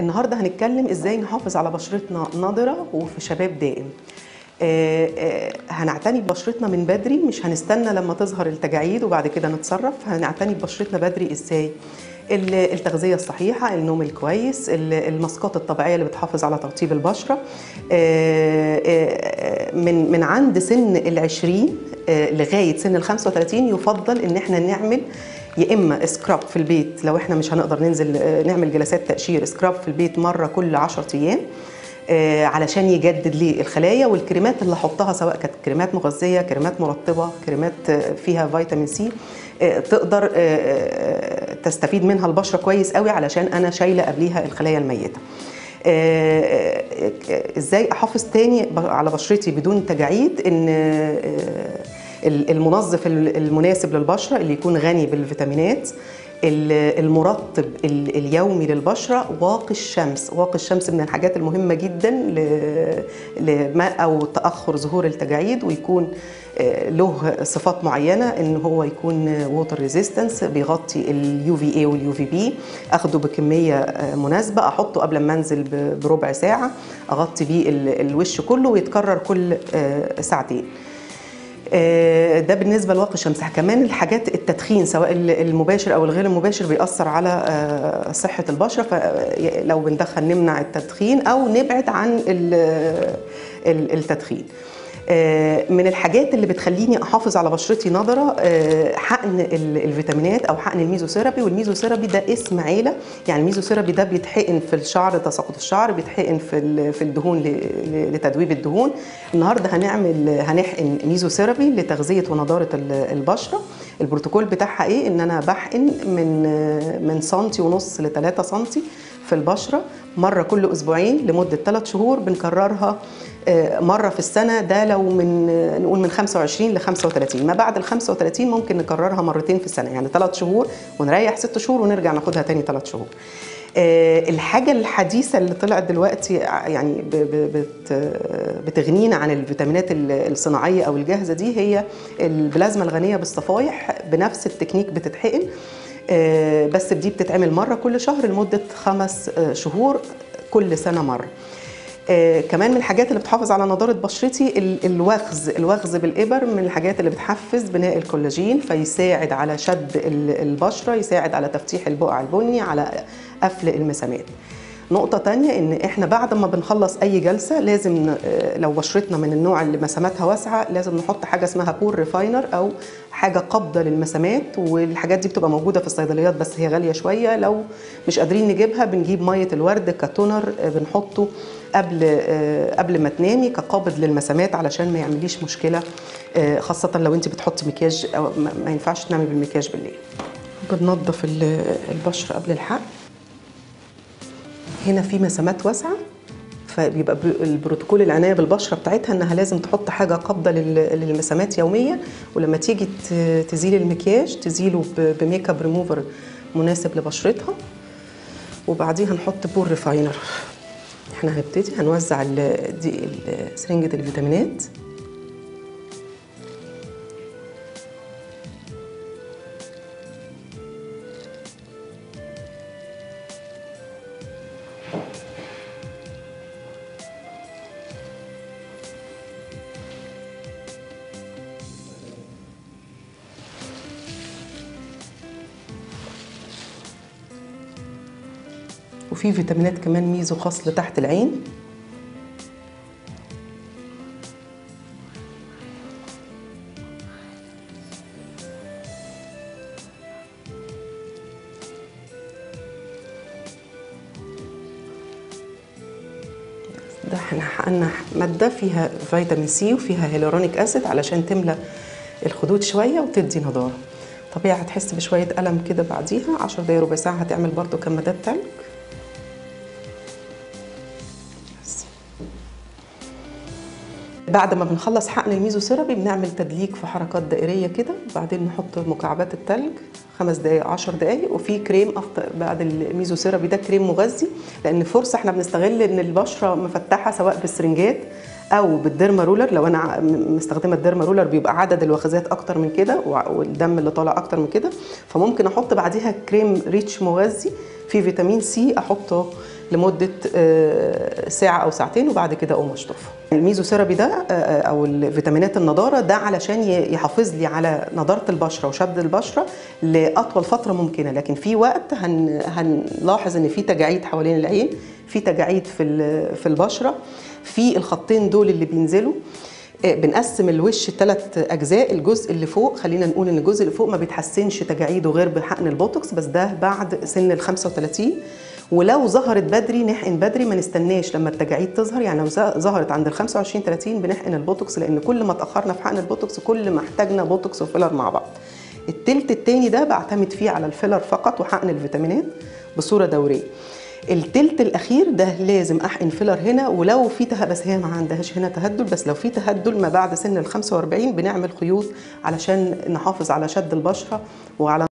النهارده هنتكلم ازاي نحافظ على بشرتنا نضره وفي شباب دائم آه، آه، هنعتني ببشرتنا من بدري مش هنستنى لما تظهر التجاعيد وبعد كده نتصرف هنعتني ببشرتنا بدري ازاي ال- التغذيه الصحيحه النوم الكويس ال- الماسكات الطبيعيه اللي بتحافظ على ترطيب البشره آه، آه، من من عند سن العشرين آه، لغايه سن ال 35 يفضل ان احنا نعمل يا اما سكراب في البيت لو احنا مش هنقدر ننزل آه، نعمل جلسات تقشير سكراب في البيت مره كل 10 ايام آه، علشان يجدد لي الخلايا والكريمات اللي احطها سواء كانت كريمات مغذيه كريمات مرطبه كريمات آه، فيها فيتامين سي آه، تقدر آه، آه، تستفيد منها البشره كويس قوي علشان انا شايله قبليها الخلايا الميته آه، آه، آه، ازاي احافظ تاني ب- على بشرتي بدون تجاعيد ان آه، المنظف المناسب للبشره اللي يكون غني بالفيتامينات ال- المرطب ال- اليومي للبشره واقي الشمس واقي الشمس من الحاجات المهمه جدا ل- لما او تاخر ظهور التجاعيد ويكون آه، له صفات معينه ان هو يكون ووتر ريزيستنس بيغطي اليو في اي واليو في بي اخده بكميه آه، مناسبه احطه قبل ما انزل ب- بربع ساعه اغطي بيه ال- الوش كله ويتكرر كل آه، ساعتين آه، ده بالنسبه لواقي الشمس كمان الحاجات التدخين سواء ال- المباشر او الغير المباشر بيأثر على آه، صحه البشره فلو بندخن نمنع التدخين او نبعد عن ال- ال- التدخين آه، من الحاجات اللي بتخليني احافظ على بشرتي نضره آه، حقن ال- الفيتامينات او حقن الميزوثيرابي والميزوثيرابي ده اسم عيله يعني الميزوثيرابي ده بيتحقن في الشعر تساقط الشعر بيتحقن في ال- في الدهون ل- ل- لتدويب الدهون النهارده هنعمل هنحقن ميزوثيرابي لتغذيه ونضاره ال- البشره البروتوكول بتاعها ايه ان انا بحقن من من سنتي ونص ل 3 سنتي في البشره مره كل اسبوعين لمده 3 شهور بنكررها آه، مره في السنه ده لو من آه، نقول من 25 ل 35 ما بعد ال 35 ممكن نكررها مرتين في السنه يعني 3 شهور ونريح 6 شهور ونرجع ناخدها تاني 3 شهور آه، الحاجة الحديثة اللي طلعت دلوقتي ع- يعني ب- ب- بت- آه، بتغنينا عن الفيتامينات ال- الصناعية أو الجاهزة دي هي البلازما الغنية بالصفائح بنفس التكنيك بتتحقن آه، بس دي بتتعمل مرة كل شهر لمدة خمس آه، شهور كل سنة مرة آه، كمان من الحاجات اللي بتحافظ على نضاره بشرتي ال- الوخز الوخز بالابر من الحاجات اللي بتحفز بناء الكولاجين فيساعد على شد ال- البشره يساعد على تفتيح البقع البني على قفل المسامات نقطة تانية إن إحنا بعد ما بنخلص أي جلسة لازم ن- آه، لو بشرتنا من النوع اللي مساماتها واسعة لازم نحط حاجة اسمها بور ريفاينر أو حاجة قابضة للمسامات والحاجات دي بتبقى موجودة في الصيدليات بس هي غالية شوية لو مش قادرين نجيبها بنجيب مية الورد كتونر آه، بنحطه قبل آه، قبل ما تنامي كقابض للمسامات علشان ما يعمليش مشكلة آه، خاصة لو أنت بتحطي مكياج أو ما ما ينفعش تنامي بالمكياج بالليل بننظف ال- البشرة قبل الحقن هنا في مسامات واسعه فبيبقى ب- البروتوكول العنايه بالبشره بتاعتها انها لازم تحط حاجه قابضه لل- للمسامات يوميا ولما تيجي ت- تزيل المكياج تزيله ب- بميك اب ريموفر مناسب لبشرتها وبعديها نحط بور ريفاينر احنا هنبتدي هنوزع ال- دي ال- سرنجه الفيتامينات وفي فيتامينات كمان ميزو خاص لتحت العين ده احنا حقنا ماده فيها فيتامين سي وفيها هيلورونيك اسيد علشان تملى الخدود شويه وتدي نضاره طبيعي هتحس بشويه الم كده بعديها 10 دقايق ربع ساعه هتعمل برضو كمادات تلج بس. بعد ما بنخلص حقن الميزوثيرابي بنعمل تدليك في حركات دائريه كده وبعدين نحط مكعبات التلج خمس دقايق 10 دقايق وفي كريم أفطر بعد الميزوثيرابي ده كريم مغذي لان فرصه احنا بنستغل ان البشره مفتحه سواء بالسرنجات او بالديرما رولر لو انا ع- م- مستخدمه الديرما رولر بيبقى عدد الوخزات اكتر من كده وع- والدم اللي طالع اكتر من كده فممكن احط بعديها كريم ريتش مغذي فيه فيتامين سي احطه لمده آه، ساعه او ساعتين وبعد كده اقوم اشطفه الميزوثيرابي ده آه، آه، او الفيتامينات النضاره ده علشان ي- يحافظ لي على نضاره البشره وشد البشره لاطول فتره ممكنه لكن في وقت هن هنلاحظ ان في تجاعيد حوالين العين في تجاعيد في ال- في البشره في الخطين دول اللي بينزلوا آه، بنقسم الوش ثلاث اجزاء الجزء اللي فوق خلينا نقول ان الجزء اللي فوق ما بيتحسنش تجاعيده غير بحقن البوتوكس بس ده بعد سن ال 35 ولو ظهرت بدري نحقن بدري ما نستناش لما التجاعيد تظهر يعني لو ز- ظهرت عند ال 25 30 بنحقن البوتوكس لان كل ما اتاخرنا في حقن البوتوكس كل ما احتاجنا بوتوكس وفيلر مع بعض التلت التاني ده بعتمد فيه على الفيلر فقط وحقن الفيتامينات بصوره دوريه التلت الاخير ده لازم احقن فيلر هنا ولو في ته... بس هي ما عندهاش هنا تهدل بس لو في تهدل ما بعد سن ال 45 بنعمل خيوط علشان نحافظ على شد البشره وعلى